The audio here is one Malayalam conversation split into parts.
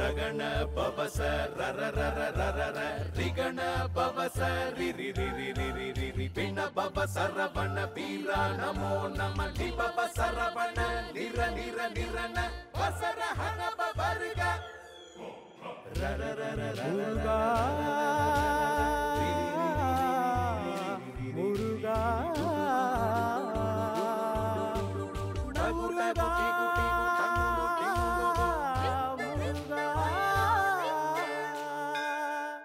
ರಗಣ ಪವಸ ರರ ರರ ರರ ರ ರಿಗಣ ಪವಸ ರಿ ರಿ ರಿ ರಿ ರಿ ರಿ ರಿ ರಿ ಪಿಣ ಪವ ಸರವಣ ವೀರ ನಮೋ ನಮ ಲಿ ಪವ ಸರವಣ ನಿರ ನಿರ ನಿರನ ವಸರ ಹನ ಪವರ್ಗ ರರ ರರ ರರ മുരുകാ മുരുകാ മുരുകാ മുരുകാ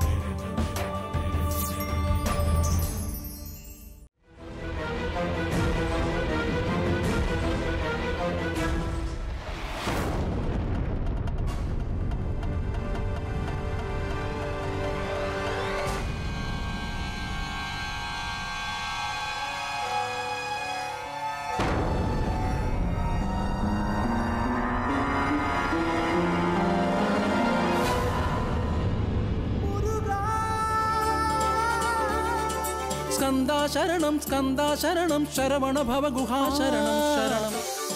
സ്കന്ദാ ശരണം സ്കന്ദാ ശരണം ശരവണ ഭവ ഗുഹാ ശരണം ശരണം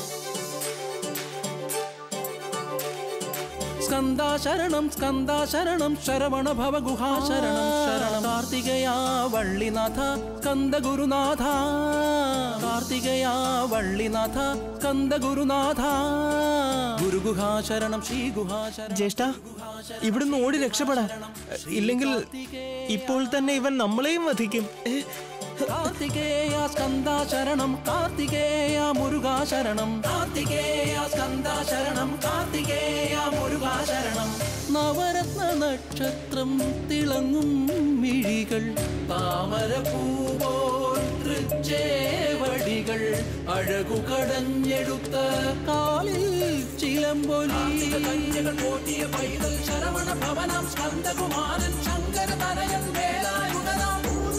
സ്കന്ദാ ശരണം സ്കന്ദാ ശരണം ശരവണ ഭവ ഗുഹാ ശരണം ശരണം കാർത്തികയാ വള്ളിനാഥ സ്കന്ദ ഗുരുനാഥ കാർത്തികയാ വള്ളിനാഥ സ്കന്ദ ഗുരുനാഥ ഗുരുഗുഹാ ശരണം ശ്രീ ഗുഹാ ശരണം ജ്യേഷ്ഠ ഇവിടുന്ന് ഓടി രക്ഷപ്പെടാ ഇല്ലെങ്കിൽ ഇപ്പോൾ തന്നെ ഇവൻ നമ്മളെയും വധിക്കും ഏ, കാർത്തികേയ സ്കന്ദ ശരണം കാർത്തികേയ മുരുകാ ശരണം കാർത്തികേയ സ്കന്ദ ശരണം കാർത്തികേയ മുരുകാ ശരണം നവരത്ന നക്ഷത്രം തിളങ്ങും മിഴികൾ താമരപ്പൂപോൽ തൃച്ചേവടികൾ അഴകു കടഞ്ഞെടുത്ത കാലിൽ ചിലമ്പൊലി കന്യകൾ പോറ്റിയ പൈതൽ ശരവണ ഭവനം സ്കന്ദകുമാരൻ ശങ്കര തനയൻ വേലായുധനാം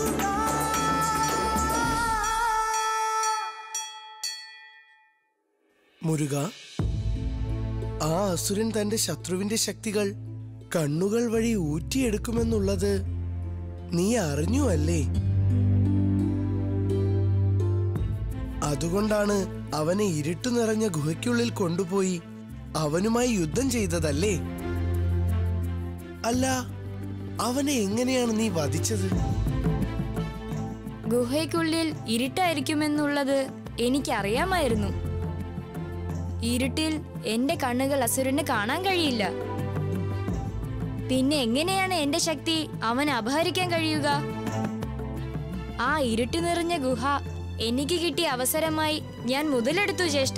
മുരുക ആ അസുരൻ തന്റെ ശത്രുവിന്റെ ശക്തികൾ കണ്ണുകൾ വഴി ഊറ്റിയെടുക്കുമെന്നുള്ളത് നീ അറിഞ്ഞു അല്ലേ അതുകൊണ്ടാണ് അവനെ ഇരുട്ടു നിറഞ്ഞ ഗുഹയ്ക്കുള്ളിൽ കൊണ്ടുപോയി അവനുമായി യുദ്ധം ചെയ്തതല്ലേ അല്ല അവനെ എങ്ങനെയാണ് നീ വധിച്ചത് ഗുഹയ്ക്കുള്ളിൽ ഇരുട്ടായിരിക്കുമെന്നുള്ളത് എനിക്കറിയാമായിരുന്നു ഇരുട്ടിൽ എന്റെ കണ്ണുകൾ അസുരന് കാണാൻ കഴിയില്ല പിന്നെ എങ്ങനെയാണ് എന്റെ ശക്തി അവൻ അപഹരിക്കാൻ കഴിയുക ആ ഇരുട്ട് നിറഞ്ഞ ഗുഹ എനിക്ക് കിട്ടിയ അവസരമായി ഞാൻ മുതലെടുത്തു ജ്യേഷ്ഠ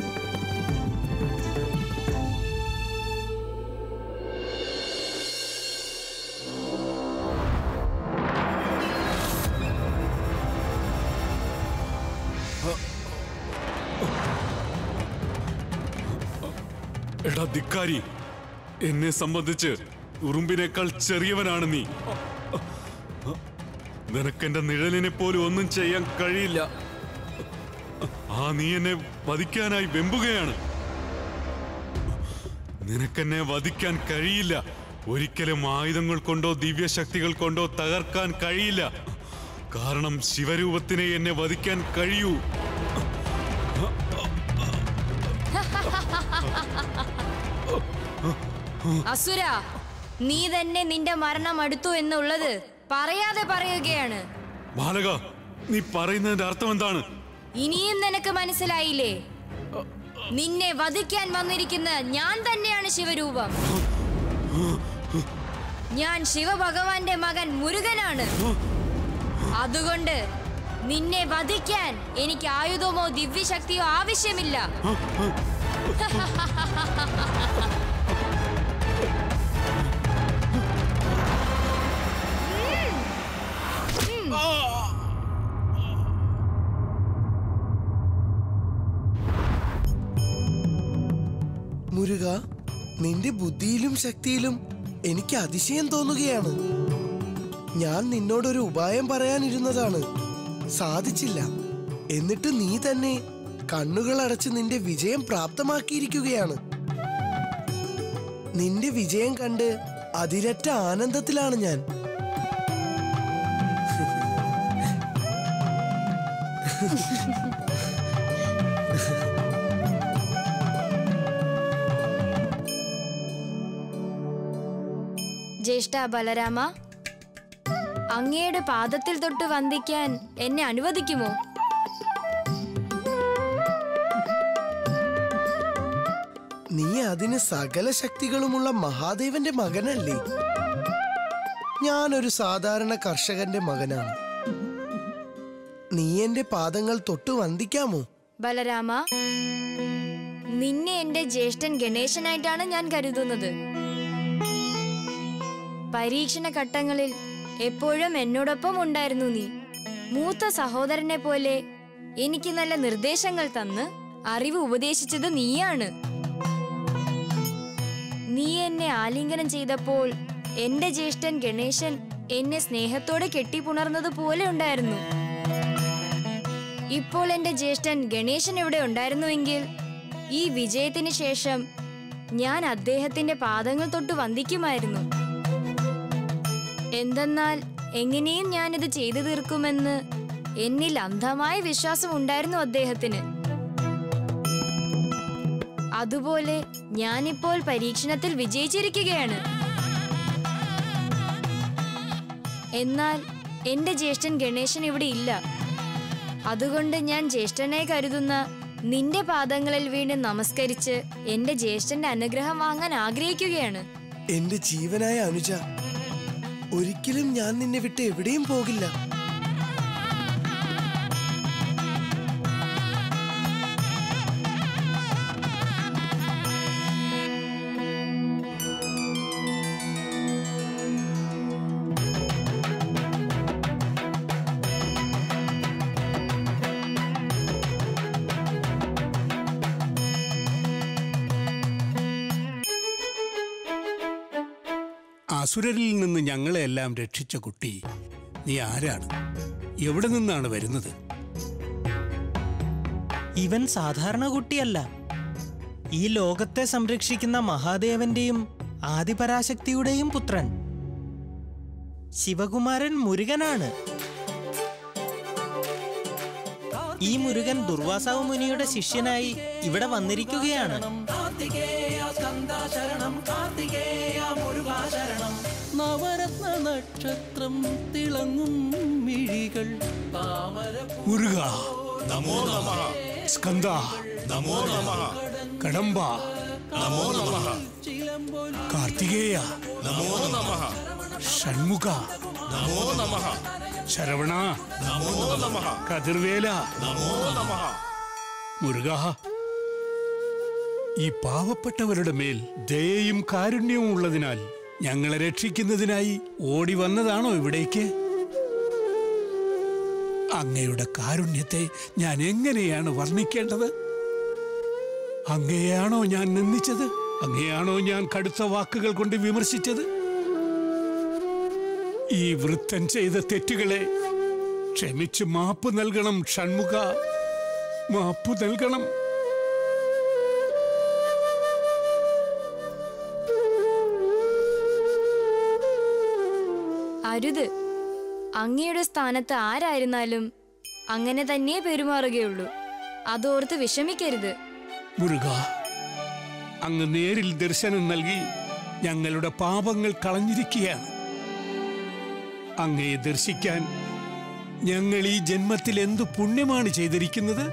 എടാ ധിക്കാരി എന്നെ സംബന്ധിച്ച് ഉറുമ്പിനേക്കാൾ ചെറിയവനാണ് നീ നിനക്കെന്റെ നിഴലിനെ പോലും ഒന്നും ചെയ്യാൻ കഴിയില്ല ആ നീ എന്നെ വധിക്കാനായി വെമ്പുകയാണ് നിനക്കെന്നെ വധിക്കാൻ കഴിയില്ല ഒരിക്കലും ആയുധങ്ങൾ കൊണ്ടോ ദിവ്യശക്തികൾ കൊണ്ടോ തകർക്കാൻ കഴിയില്ല കാരണം ശിവരൂപത്തിനെ എന്നെ വധിക്കാൻ കഴിയൂ അസുര നീ തന്നെ നിന്റെ മരണം അടുത്തു എന്നുള്ളത് പറയാതെ പറയുകയാണ് ബാലക നീ പറയുന്നതിന്റെ അർത്ഥം എന്താണ് ഇനിയും നിനക്ക് മനസ്സിലായില്ലേ നിന്നെ വധിക്കാൻ വന്നിരിക്കുന്ന ഞാൻ തന്നെയാണ് ശിവരൂപം ഞാൻ ശിവഭഗവാന്റെ മകൻ മുരുകനാണ് അതുകൊണ്ട് നിന്നെ വധിക്കാൻ എനിക്ക് ആയുധമോ ദിവ്യശക്തിയോ ആവശ്യമില്ല മുരുക നിന്റെ ബുദ്ധിയിലും ശക്തിയിലും എനിക്ക് അതിശയം തോന്നുകയാണ് ഞാൻ നിന്നോടൊരു ഉപായം പറയാനിരുന്നതാണ് സാധിച്ചില്ല എന്നിട്ട് നീ തന്നെ കണ്ണുകൾ അടച്ച് നിന്റെ വിജയം പ്രാപ്തമാക്കിയിരിക്കുകയാണ് നിന്റെ വിജയം കണ്ട് അതിരറ്റ ആനന്ദത്തിലാണ് ഞാൻ ജ്യേഷ്ഠ ബലരാമ അങ്ങയുടെ പാദത്തിൽ തൊട്ട് വന്ദിക്കാൻ എന്നെ അനുവദിക്കുമോ നീ അതിന് സകല ശക്തികളുമുള്ള മഹാദേവന്റെ മകനല്ലേ ഞാനൊരു സാധാരണ കർഷകന്റെ മകനാണ് നീ എന്റെ പാദങ്ങൾ തൊട്ട് വന്ദിക്കാമോ ബലരാമ നിന്നെ എന്റെ ജ്യേഷ്ഠൻ ഗണേശനായിട്ടാണ് ഞാൻ കരുതുന്നത് പരീക്ഷണ ഘട്ടങ്ങളിൽ എപ്പോഴും എന്നോടൊപ്പം ഉണ്ടായിരുന്നു നീ മൂത്ത സഹോദരനെ പോലെ എനിക്ക് നല്ല നിർദ്ദേശങ്ങൾ തന്ന് അറിവ് ഉപദേശിച്ചത് നീയാണ് നീ എന്നെ ആലിംഗനം ചെയ്തപ്പോൾ എന്റെ ജ്യേഷ്ഠൻ ഗണേശൻ എന്നെ സ്നേഹത്തോടെ കെട്ടിപ്പുണർന്നത് പോലെ ഉണ്ടായിരുന്നു ഇപ്പോൾ എന്റെ ജ്യേഷ്ഠൻ ഗണേശൻ ഇവിടെ ഉണ്ടായിരുന്നുവെങ്കിൽ ഈ വിജയത്തിന് ശേഷം ഞാൻ അദ്ദേഹത്തിന്റെ പാദങ്ങൾ തൊട്ട് വന്ദിക്കുമായിരുന്നു എന്തെന്നാൽ എങ്ങനെയും ഞാനിത് ചെയ്തു തീർക്കുമെന്ന് എന്നിൽ അന്ധമായ വിശ്വാസം ഉണ്ടായിരുന്നു അദ്ദേഹത്തിന് അതുപോലെ ഞാനിപ്പോൾ പരീക്ഷണത്തിൽ വിജയിച്ചിരിക്കുകയാണ് എന്നാൽ എന്റെ ജ്യേഷ്ഠൻ ഗണേശൻ ഇവിടെ ഇല്ല അതുകൊണ്ട് ഞാൻ ജ്യേഷ്ഠനെ കരുതുന്ന നിന്റെ പാദങ്ങളിൽ വീണ് നമസ്കരിച്ച് എന്റെ ജ്യേഷ്ഠന്റെ അനുഗ്രഹം വാങ്ങാൻ ആഗ്രഹിക്കുകയാണ് എന്റെ ജീവനായ അനുജ ഒരിക്കലും ഞാൻ നിന്നെ വിട്ട് എവിടെയും പോകില്ല അസുരരിൽ നിന്ന് ഞങ്ങളെല്ലാം രക്ഷിച്ച കുട്ടി നീ ആരാണ് എവിടെ നിന്നാണ് വരുന്നത് ഇവൻ സാധാരണ കുട്ടിയല്ല ഈ ലോകത്തെ സംരക്ഷിക്കുന്ന മഹാദേവന്റെയും ആദിപരാശക്തിയുടെയും പുത്രൻ ശിവകുമാരൻ മുരുകനാണ് ഈ മുരുകൻ ദുർവാസാവ് മുനിയുടെ ശിഷ്യനായി ഇവിടെ വന്നിരിക്കുകയാണ് കാർത്തികേയ സ്കന്ദ ശരണം കാർത്തികേയ മുരുകാ ശരണം നവരത്ന നക്ഷത്രം തിളങ്ങും മിഴികൾ താമര മുരുക നമോ നമ സ്കന്ദ നമോ നമ കടമ്പ നമോ നമ കാർത്തികേയ നമോ നമ ഷൺമുഖ നമോ നമ ശരവണ നമോ നമ കതിർവേല നമോ നമ മുരുക ഈ പാവപ്പെട്ടവരുടെ മേൽ ദയയും കാരുണ്യവും ഉള്ളതിനാൽ ഞങ്ങളെ രക്ഷിക്കുന്നതിനായി ഓടി വന്നതാണോ ഇവിടേക്ക് അങ്ങയുടെ കാരുണ്യത്തെ ഞാൻ എങ്ങനെയാണ് വർണ്ണിക്കേണ്ടത് അങ്ങയെയാണോ ഞാൻ നിന്ദിച്ചത് അങ്ങയെയാണോ ഞാൻ കടുത്ത വാക്കുകൾ കൊണ്ട് വിമർശിച്ചത് ഈ വൃത്തൻ ചെയ്ത തെറ്റുകളെ ക്ഷമിച്ച് മാപ്പ് നൽകണം ഷൺമുഖ മാപ്പ് നൽകണം അരുത് അങ്ങയുടെ സ്ഥാനത്ത് ആരായിരുന്നാലും അങ്ങനെ തന്നെ പെരുമാറുകയുള്ളൂ അതോർത്ത് വിഷമിക്കരുത് മുരുക അങ്ങ് നേരിൽ ദർശനം നൽകി ഞങ്ങളുടെ പാപങ്ങൾ കളഞ്ഞിരിക്കുകയാണ് അങ്ങയെ ദർശിക്കാൻ ഞങ്ങൾ ഈ ജന്മത്തിൽ എന്തു പുണ്യമാണ് ചെയ്തിരിക്കുന്നത്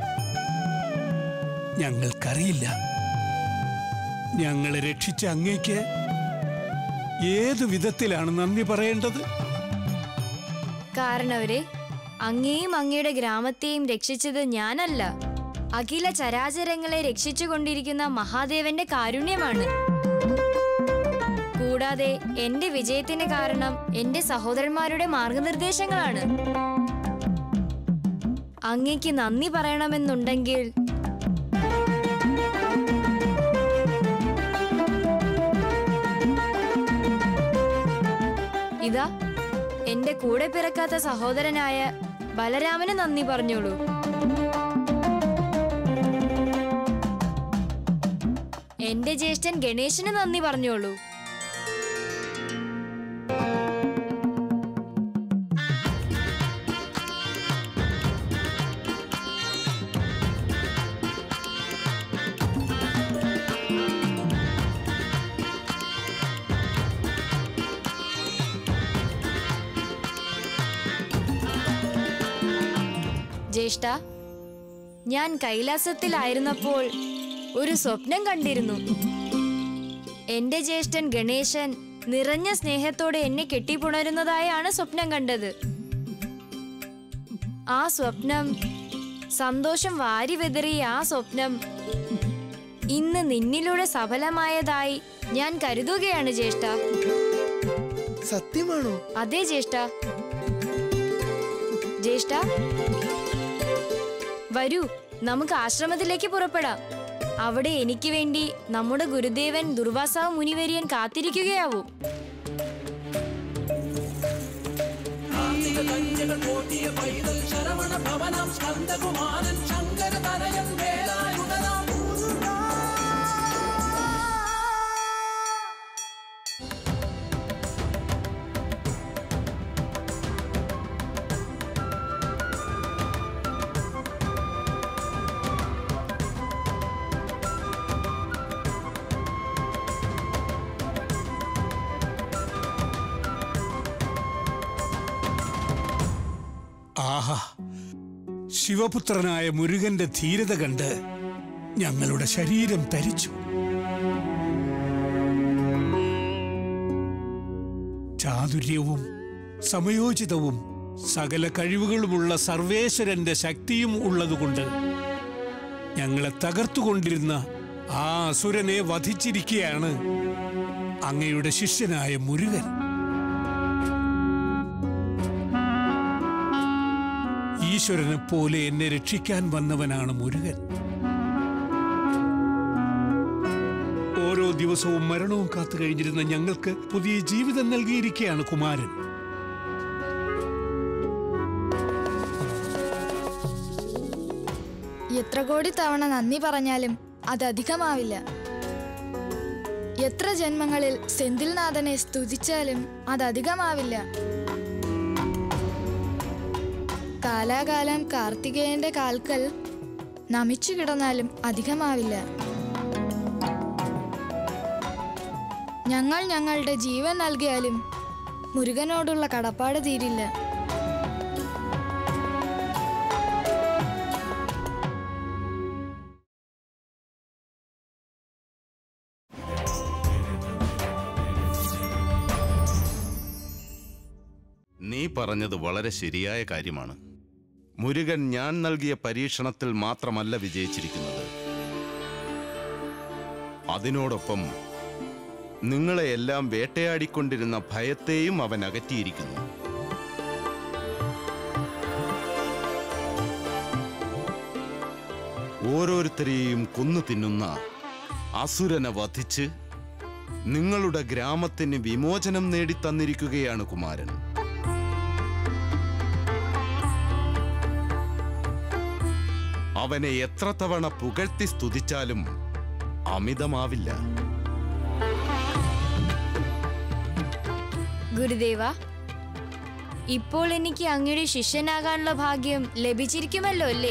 ഞങ്ങൾക്കറിയില്ല ഞങ്ങളെ രക്ഷിച്ച അങ്ങേക്ക് ഏതു വിധത്തിലാണ് നന്ദി പറയേണ്ടത് കാരണവരെ അങ്ങയെയും അങ്ങയുടെ ഗ്രാമത്തെയും രക്ഷിച്ചത് ഞാനല്ല അഖില ചരാചരങ്ങളെ രക്ഷിച്ചുകൊണ്ടിരിക്കുന്ന മഹാദേവന്റെ കാരുണ്യമാണ് കൂടാതെ എന്റെ വിജയത്തിന് കാരണം എന്റെ സഹോദരന്മാരുടെ മാർഗനിർദ്ദേശങ്ങളാണ് അങ്ങയ്ക്ക് നന്ദി പറയണമെന്നുണ്ടെങ്കിൽ ഇതാ എന്റെ കൂടെ പിറക്കാത്ത സഹോദരനായ ബലരാമന് നന്ദി പറഞ്ഞോളൂ എന്റെ ജ്യേഷ്ഠൻ ഗണേശന് നന്ദി പറഞ്ഞോളൂ ജ്യേഷ്ഠ ഞാൻ കൈലാസത്തിലായിരുന്നപ്പോൾ ഒരു സ്വപ്നം കണ്ടിരുന്നു എന്റെ ജ്യേഷ്ഠൻ ഗണേശൻ നിറഞ്ഞ സ്നേഹത്തോടെ എന്നെ കെട്ടിപ്പുണരുന്നതായാണ് സ്വപ്നം കണ്ടത് ആ സ്വപ്നം സന്തോഷം വാരി വിതറിയ ആ സ്വപ്നം ഇന്ന് നിന്നിലൂടെ സഫലമായതായി ഞാൻ കരുതുകയാണ് ജ്യേഷ്ഠ സത്യമാണോ അതെ ജ്യേഷ്ഠ ജ്യേഷ്ഠ വരൂ നമുക്ക് ആശ്രമത്തിലേക്ക് പുറപ്പെടാം അവിടെ എനിക്ക് വേണ്ടി നമ്മുടെ ഗുരുദേവൻ ദുർവാസാവ് മുനിവരിയൻ കാത്തിരിക്കുകയാവും ശരവണ ഭവനം സ്കന്ദകുമാരൻ ശങ്കര തനയൻ വേലായുധനാം ആഹാ ശിവപുത്രനായ മുരുകന്റെ ധീരത കണ്ട് ഞങ്ങളുടെ ശരീരം തരിച്ചു ചാതുര്യവും സമയോചിതവും സകല കഴിവുകളുമുള്ള സർവേശ്വരന്റെ ശക്തിയും ഉള്ളതുകൊണ്ട് ഞങ്ങളെ തകർത്തുകൊണ്ടിരുന്ന ആ അസുരനെ വധിച്ചിരിക്കുകയാണ് അങ്ങയുടെ ശിഷ്യനായ മുരുകൻ ഈശ്വരനെ പോലെ എന്നെ രക്ഷിക്കാൻ വന്നവനാണ് മുരുകൻ ഓരോ ദിവസവും മരണവും കാത്തു കഴിഞ്ഞിരുന്ന ഞങ്ങൾക്ക് പുതിയ ജീവിതം നൽകിയിരിക്കുകയാണ് കുമാരൻ എത്ര കോടി തവണ നന്ദി പറഞ്ഞാലും അത് അധികമാവില്ല എത്ര ജന്മങ്ങളിൽ സെന്തിൽനാഥനെ സ്തുതിച്ചാലും അത് അധികമാവില്ല കാലാകാലം കാർത്തികേയന്റെ കാൽക്കൽ നമിച്ചു കിടന്നാലും അധികമാവില്ല ഞങ്ങൾ ഞങ്ങളുടെ ജീവൻ നൽകിയാലും മുരുകനോടുള്ള കടപ്പാട് തീരില്ല നീ പറഞ്ഞത് വളരെ ശരിയായ കാര്യമാണ് മുരുകൻ ഞാൻ നൽകിയ പരീക്ഷണത്തിൽ മാത്രമല്ല വിജയിച്ചിരിക്കുന്നത് അതിനോടൊപ്പം നിങ്ങളെയെല്ലാം വേട്ടയാടിക്കൊണ്ടിരുന്ന ഭയത്തെയും അവൻ അകറ്റിയിരിക്കുന്നു ഓരോരുത്തരെയും കൊന്നു തിന്നുന്ന അസുരനെ വധിച്ച് നിങ്ങളുടെ ഗ്രാമത്തിന് വിമോചനം നേടിത്തന്നിരിക്കുകയാണ് കുമാരൻ അവനെ എത്ര തവണ പുകഴ്ത്തി സ്തുതിച്ചാലും അമിതമാവില്ല ഗുരുദേവ ഇപ്പോൾ എനിക്ക് അങ്ങയുടെ ശിഷ്യനാകാനുള്ള ഭാഗ്യം ലഭിച്ചിരിക്കുമല്ലോ അല്ലേ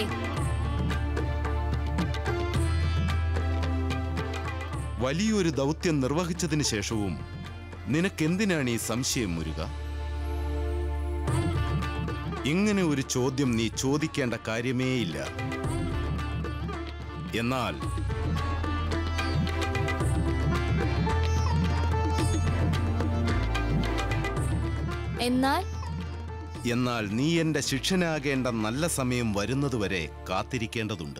വലിയൊരു ദൗത്യം നിർവഹിച്ചതിന് ശേഷവും നിനക്കെന്തിനാണ് ഈ സംശയം മുരുക ഇങ്ങനെ ഒരു ചോദ്യം നീ ചോദിക്കേണ്ട കാര്യമേയില്ല എന്നാൽ എന്നാൽ എന്നാൽ നീ എന്റെ ശിക്ഷനാകേണ്ട നല്ല സമയം വരുന്നതുവരെ കാത്തിരിക്കേണ്ടതുണ്ട്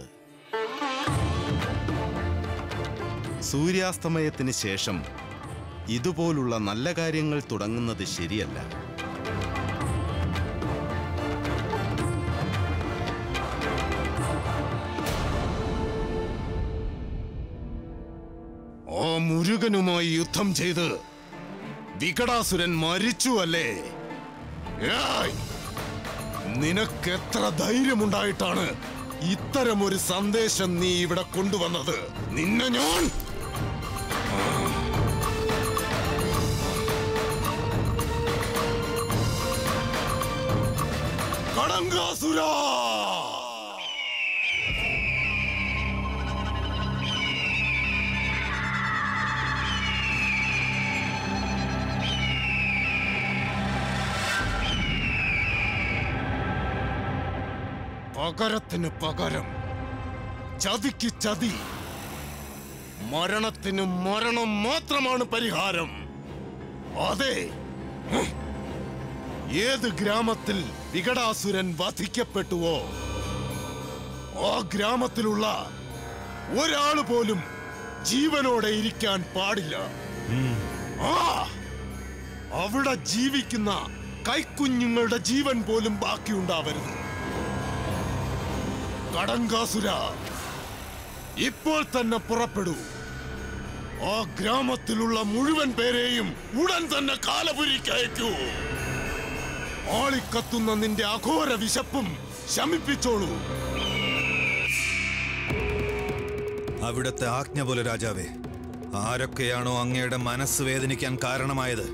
സൂര്യാസ്തമയത്തിന് ശേഷം ഇതുപോലുള്ള നല്ല കാര്യങ്ങൾ തുടങ്ങുന്നത് ശരിയല്ല ആ മുരുകനുമായി യുദ്ധം ചെയ്ത് വികടാസുരൻ മരിച്ചു അല്ലേ ഏയ്! നിനക്കെത്ര ധൈര്യമുണ്ടായിട്ടാണ് ഇത്തരമൊരു സന്ദേശം നീ ഇവിടെ കൊണ്ടുവന്നത് നിന്നെ ഞാൻ കടങ്കാസുരാ പകരത്തിന് പകരം ചതിക്ക് ചതി മരണത്തിന് മരണം മാത്രമാണ് പരിഹാരം അതെ ഹും. ഏത് ഗ്രാമത്തിൽ വികടാസുരൻ വധിക്കപ്പെട്ടുവോ ആ ഗ്രാമത്തിലുള്ള ഒരാൾ പോലും ജീവനോടെ ഇരിക്കാൻ പാടില്ല ആ അവിടെ ജീവിക്കുന്ന കൈക്കുഞ്ഞുങ്ങളുടെ ജീവൻ പോലും ബാക്കിയുണ്ടാവരുത് കടങ്കാസുര ഇപ്പോൾ തന്നെ പുറപ്പെടൂ ആ ഗ്രാമത്തിലുള്ള മുഴുവൻ പേരെയും ഉടൻ തന്നെ കാലപുരിക്കയക്കൂ ആളിക്കത്തുന്ന നിന്റെ അഘോര വിശപ്പും ശമിപ്പിച്ചോളൂ അവിടുത്തെ ആജ്ഞ പോലെ രാജാവേ ആരൊക്കെയാണോ അങ്ങയുടെ മനസ്സ് വേദനിക്കാൻ കാരണമായത്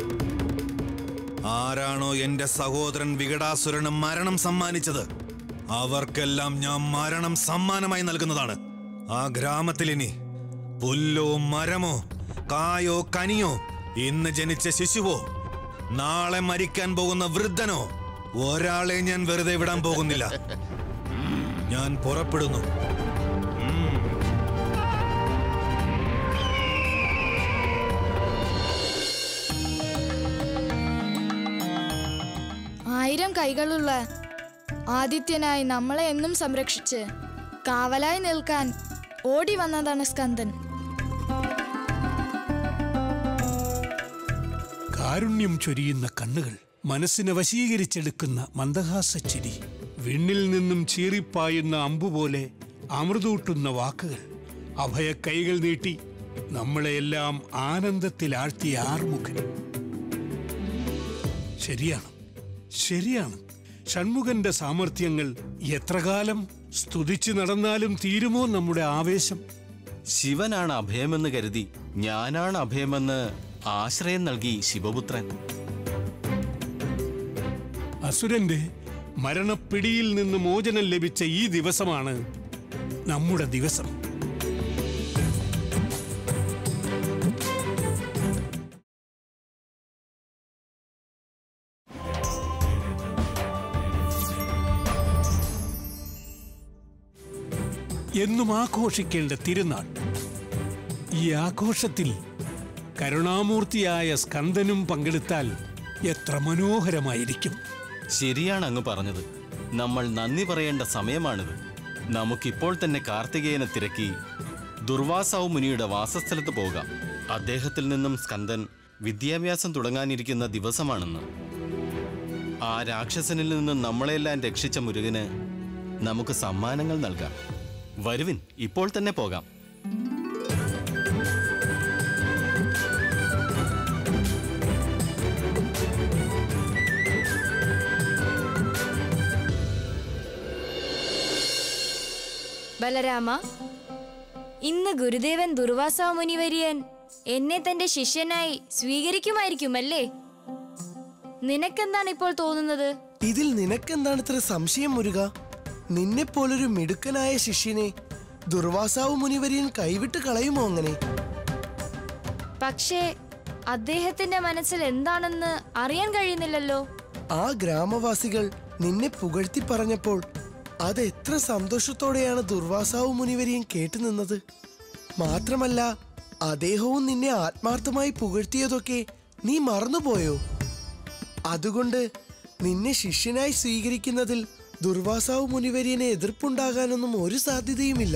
ആരാണോ എന്റെ സഹോദരൻ വികടാസുരന് മരണം സമ്മാനിച്ചത് അവർക്കെല്ലാം ഞാൻ മരണം സമ്മാനമായി നൽകുന്നതാണ് ആ ഗ്രാമത്തിൽ ഇനി പുല്ലോ മരമോ കായോ കനിയോ ഇന്ന് ജനിച്ച ശിശുവോ നാളെ മരിക്കാൻ പോകുന്ന വൃദ്ധനോ ഒരാളെ ഞാൻ വെറുതെ വിടാൻ പോകുന്നില്ല ഞാൻ പുറപ്പെടുന്നു ആയിരം കൈകളുള്ള ആദിത്യനായി നമ്മളെ എന്നും സംരക്ഷിച്ച് കാവലായി നിൽക്കാൻ ഓടി വന്നതാണ് സ്കന്ദൻ കാരുണ്യം ചൊരിയുന്ന കണ്ണുകൾ മനസ്സിനെ വശീകരിച്ചെടുക്കുന്ന മന്ദഹാസച്ചിരി വിണ്ണിൽ നിന്നും ചീറിപ്പായുന്ന അമ്പുപോലെ അമൃതൂട്ടുന്ന വാക്കുകൾ അഭയ കൈകൾ നീട്ടി നമ്മളെയെല്ലാം ആനന്ദത്തിൽ ആഴ്ത്തിയ ആർമുഖൻ ശരിയാണ് ശരിയാണ് ഷൺമുഖന്റെ സാമർഥ്യങ്ങൾ എത്രകാലം സ്തുതിച്ചു നടന്നാലും തീരുമോ നമ്മുടെ ആവേശം ശിവനാണ് അഭയമെന്ന് കരുതി ഞാനാണ് അഭയമെന്ന് ആശ്രയം നൽകി ശിവപുത്രൻ അസുരന്റെ മരണപ്പിടിയിൽ നിന്ന് മോചനം ലഭിച്ച ഈ ദിവസമാണ് നമ്മുടെ ദിവസം എന്നും ആഘോഷിക്കേണ്ട തിരുനാൾ ഈ ആഘോഷത്തിൽ കരുണാമൂർത്തിയായ സ്കന്ദനും പങ്കെടുത്താൽ എത്ര മനോഹരമായിരിക്കും ശരിയാണ് അങ്ങ് പറഞ്ഞത് നമ്മൾ നന്ദി പറയേണ്ട സമയമാണിത് നമുക്കിപ്പോൾ തന്നെ കാർത്തികേയനെ തിരക്കി ദുർവാസാവ് മുനിയുടെ വാസസ്ഥലത്ത് പോകാം അദ്ദേഹത്തിൽ നിന്നും സ്കന്ദൻ വിദ്യാഭ്യാസം തുടങ്ങാനിരിക്കുന്ന ദിവസമാണെന്ന് ആ രാക്ഷസനിൽ നിന്നും നമ്മളെല്ലാം രക്ഷിച്ച മുരുകന് നമുക്ക് സമ്മാനങ്ങൾ നൽകാം വരുവിൻ ഇപ്പോൾ തന്നെ പോകാം ബലരാമ ഇന്ന് ഗുരുദേവൻ ദുർവാസാ മുനിവര്യൻ എന്നെ തന്റെ ശിഷ്യനായി സ്വീകരിക്കുമായിരിക്കുമല്ലേ നിനക്കെന്താണ് ഇപ്പോൾ തോന്നുന്നത് ഇതിൽ നിനക്കെന്താണ് ഇത്ര സംശയം മുരുക നിന്നെ പോലൊരു മിടുക്കനായ ശിഷ്യനെ ദുർവാസാവ് മുനിവര്യൻ കൈവിട്ട് കളയുമോ അങ്ങനെ പക്ഷേ അദ്ദേഹത്തിന്റെ മനസ്സിൽ എന്താണെന്ന് അറിയാൻ കഴിയുന്നില്ലല്ലോ ആ ഗ്രാമവാസികൾ നിന്നെ പുകഴ്ത്തി പറഞ്ഞപ്പോൾ അത് എത്ര സന്തോഷത്തോടെയാണ് ദുർവാസാവ് മുനിവരെയും കേട്ടുനിന്നത് മാത്രമല്ല അദ്ദേഹവും നിന്നെ ആത്മാർത്ഥമായി പുകഴ്ത്തിയതൊക്കെ നീ മറന്നുപോയോ അതുകൊണ്ട് നിന്നെ ശിഷ്യനായി സ്വീകരിക്കുന്നതിൽ ദുർവാസാവ് മുനിവര്യനെ എതിർപ്പുണ്ടാകാനൊന്നും ഒരു സാധ്യതയുമില്ല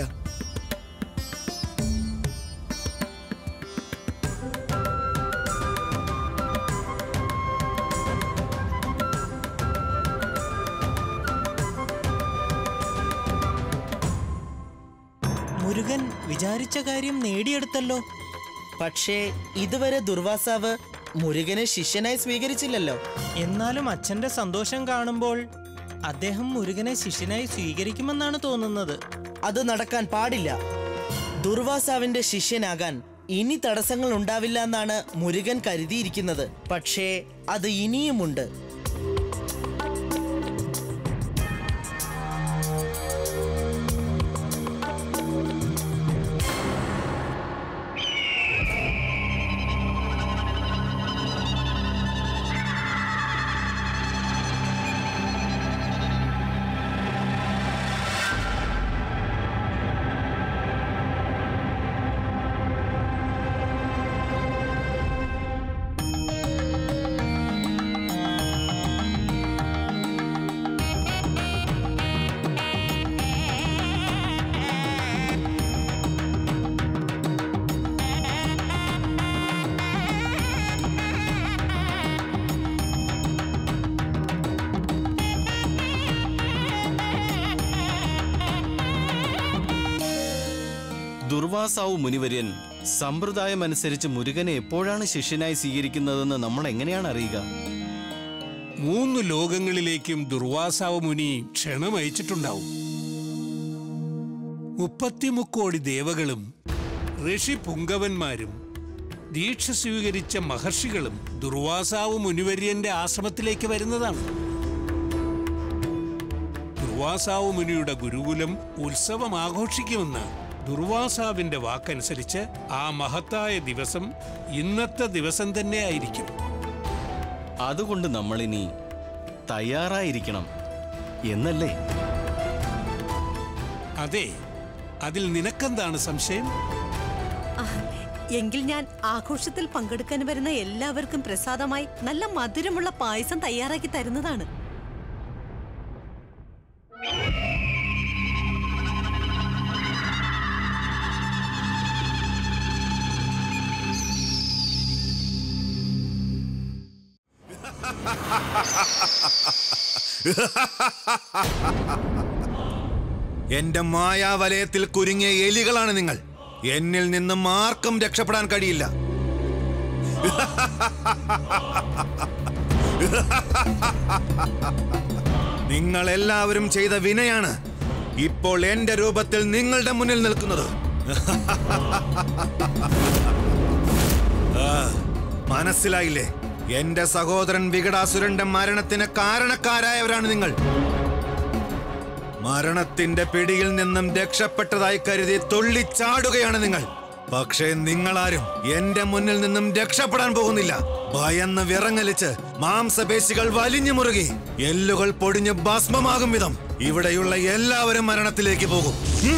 മുരുകൻ വിചാരിച്ച കാര്യം നേടിയെടുത്തല്ലോ പക്ഷേ ഇതുവരെ ദുർവാസാവ് മുരുകനെ ശിഷ്യനായി സ്വീകരിച്ചില്ലല്ലോ എന്നാലും അച്ഛന്റെ സന്തോഷം കാണുമ്പോൾ അദ്ദേഹം മുരുകനെ ശിഷ്യനായി സ്വീകരിക്കുമെന്നാണ് തോന്നുന്നത് അത് നടക്കാൻ പാടില്ല ദുർവാസാവിന്റെ ശിഷ്യനാകാൻ ഇനി തടസ്സങ്ങൾ ഉണ്ടാവില്ല എന്നാണ് മുരുകൻ കരുതിയിരിക്കുന്നത് പക്ഷേ അത് ഇനിയുമുണ്ട് ദുർവാസാവു മുനിവര്യൻ സമ്പ്രദായം അനുസരിച്ച് മുരുകനെ എപ്പോഴാണ് ശിഷ്യനായി സ്വീകരിക്കുന്നതെന്ന് നമ്മൾ എങ്ങനെയാണ് അറിയുക മൂന്ന് ലോകങ്ങളിലേക്കും ദുർവാസാവ് മുനി ക്ഷണമയച്ചിട്ടുണ്ടാവും മുപ്പത്തിമുക്കോടി ദേവകളും ഋഷി പുങ്കവന്മാരും ദീക്ഷ സ്വീകരിച്ച മഹർഷികളും ദുർവാസാവ് മുനിവര്യന്റെ ആശ്രമത്തിലേക്ക് വരുന്നതാണ് ദുർവാസാവ് മുനിയുടെ ഗുരുകുലം ഉത്സവം ആഘോഷിക്കുമെന്ന് ദുർവാസാവിന്റെ വാക്കനുസരിച്ച് ആ മഹത്തായ ദിവസം ഇന്നത്തെ ദിവസം തന്നെ ആയിരിക്കും അതുകൊണ്ട് നമ്മളിനി തയ്യാറായിരിക്കണം എന്നല്ലേ അതെ അതിൽ നിനക്കെന്താണ് സംശയം ആ, എങ്കിൽ ഞാൻ ആഘോഷത്തിൽ പങ്കെടുക്കാൻ വരുന്ന എല്ലാവർക്കും പ്രസാദമായി നല്ല മധുരമുള്ള പായസം തയ്യാറാക്കി തരുന്നതാണ് എന്റെ മായാവലയത്തിൽ കുരുങ്ങിയ എലികളാണ് നിങ്ങൾ എന്നിൽ നിന്നും ആർക്കും രക്ഷപ്പെടാൻ കഴിയില്ല നിങ്ങൾ എല്ലാവരും ചെയ്ത വിനയാണ് ഇപ്പോൾ എന്റെ രൂപത്തിൽ നിങ്ങളുടെ മുന്നിൽ നിൽക്കുന്നത് ആ, മനസ്സിലായില്ലേ എന്റെ സഹോദരൻ വികടാസുരന്റെ മരണത്തിന് കാരണക്കാരായവരാണ് നിങ്ങൾ മരണത്തിന്റെ പിടിയിൽ നിന്നും രക്ഷപ്പെട്ടതായി കരുതി തുള്ളിച്ചാടുകയാണ് നിങ്ങൾ പക്ഷേ നിങ്ങളാരും എന്റെ മുന്നിൽ നിന്നും രക്ഷപ്പെടാൻ പോകുന്നില്ല ഭയന്ന് വിറങ്ങലിച്ച് മാംസപേശികൾ വലിഞ്ഞു മുറുകി എല്ലുകൾ പൊടിഞ്ഞ് ഭസ്മമാകും വിധം ഇവിടെയുള്ള എല്ലാവരും മരണത്തിലേക്ക് പോകും ഉം.